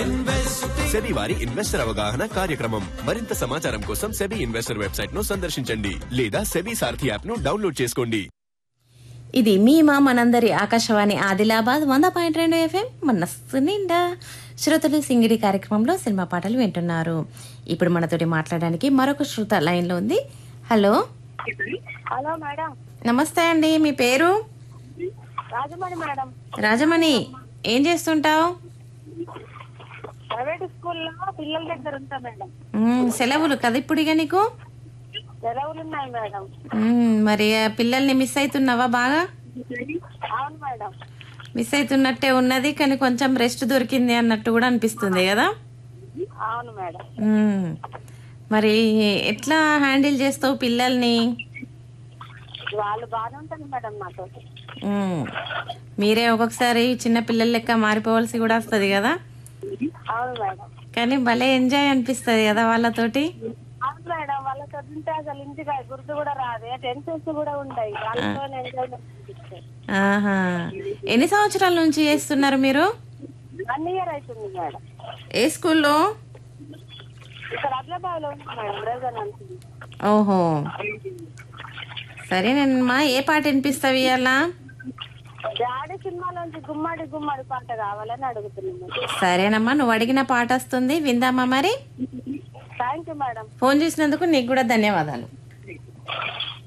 SEBI వారి investor అవగాహన కార్యక్రమం మరింత సమాచారం కోసం సెబీ ఇన్వెస్టర్ వెబ్సైట్ ను సందర్శించండి లేదా సెబీ సారథి యాప్ ను డౌన్లోడ్ చేసుకోండి ఇది మీ మా మనందరి ఆకాశవాణి ఆదిలాబాద్ వంద పాయింట్ రెండు ఎఫ్ఎం మనస్సు నిండా శ్రోతలు సింగిడి కార్యక్రమంలో సినిమా పాటలు వింటున్నారు ఇప్పుడు మనతోటి మాట్లాడడానికి మరొక శ్రోత లైన్లో ఉంది హలో హలో మేడం నమస్తే అండి మీ పేరు రాజమణి మేడం రాజమణి ఏం చేస్తుంటావు ప్రైవేట్ స్కూల్లో పిల్లల దగ్గర ఉంటా మేడం మ్మ్, సెలవులు కదా ఇప్పుడు ఇక నీకు సెలవులు ఉన్నాయి మేడం మ్మ్, మరి ఆ పిల్లల్ని మిస్ అవుతున్నావా బాగా అవును మేడం మిస్ అవుతున్నట్టే ఉన్నది కానీ కొంచెం రెస్ట్ దొరికింది అన్నట్టు కూడా అనిపిస్తుంది కదా అవును మేడం మ్మ్. మరి ఎట్లా హ్యాండిల్ చేస్తావు పిల్లల్ని వాళ్ళు బాగానే ఉంటారు మేడం నాతో మ్మ్. మీరే ఒక్కొక్కసారి చిన్న పిల్లల లెక్క మారిపోవాల్సి కూడా వస్తుంది కదా అవును మేడం కానీ భలే ఎంజాయ్ అనిపిస్తుంది కదా వాళ్ళతోటి అవును మేడం వాళ్ళతో ఉంటే అసలు ఇంటికి గుర్తు కూడా రాదు టెన్షన్స్ కూడా ఉంటాయి వాళ్ళతో ఎంజాయ్ ఆహా ఎన్ని సంవత్సరాల నుంచి చేస్తున్నారు మీరు వన్ ఇయర్ అవుతుంది మేడం ఏ స్కూల్లో ఇక్కడ అడ్లబావిలో ఉంది మేడం రెజనెన్స్ ఓహో సరేనమ్మా ఏ పాట వినిపిస్తావు ఇవాళ డాడీ సినిమాలోంచి గుమ్మడి గుమ్మడి పాట కావాలని అడుగుతున్నాను సరేనమ్మా నువ్వు అడిగిన పాట వస్తుంది విందామా మరి థ్యాంక్ యూ మేడం ఫోన్ చేసినందుకు నీకు కూడా ధన్యవాదాలు